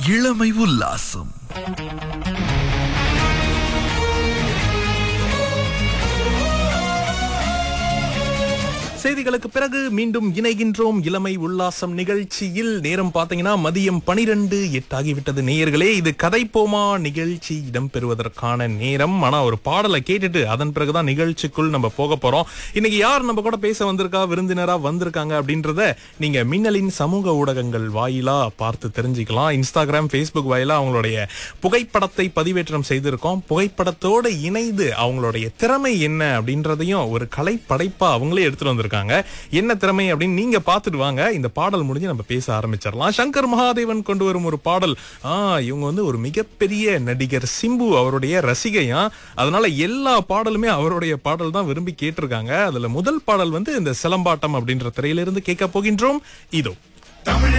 இளமை உல்லாசம் செய்திகளுக்கு பிறகு மீண்டும் இணைகின்றோம் இளமை உல்லாசம் நிகழ்ச்சியில் நேரம் பார்த்தீங்கன்னா மதியம் பனிரெண்டு எட்டாகிவிட்டது நேயர்களே இது கதைப்போமா நிகழ்ச்சி இடம்பெறுவதற்கான நேரம் ஆனா ஒரு பாடலை கேட்டுட்டு அதன் பிறகுதான் நிகழ்ச்சிக்குள் நம்ம போக போறோம் இன்னைக்கு யார் நம்ம கூட பேச வந்திருக்கா விருந்தினரா வந்திருக்காங்க அப்படின்றத நீங்க மின்னலின் சமூக ஊடகங்கள் வாயிலா பார்த்து தெரிஞ்சுக்கலாம் இன்ஸ்டாகிராம் ஃபேஸ்புக் வாயிலா அவங்களுடைய புகைப்படத்தை பதிவேற்றம் செய்திருக்கோம் புகைப்படத்தோடு இணைந்து அவங்களுடைய திறமை என்ன அப்படின்றதையும் ஒரு கலை படைப்பா அவங்களே எடுத்துட்டு வந்திருக்காங்க என்ன திறமை அப்படின்னு நீங்க பார்த்துட்டு வாங்க இந்த பாடல் முடிஞ்சு நம்ம பேச ஆரம்பிச்சிடலாம் சங்கர் மகாதேவன் கொண்டு வரும் ஒரு பாடல் ஆ இவங்க வந்து ஒரு மிகப்பெரிய நடிகர் சிம்பு அவருடைய ரசிகையா அதனால எல்லா பாடலுமே அவருடைய பாடல் தான் விரும்பி கேட்டிருக்காங்க அதுல முதல் பாடல் வந்து இந்த சிலம்பாட்டம் அப்படின்ற திரையிலிருந்து கேட்க போகின்றோம் இதோ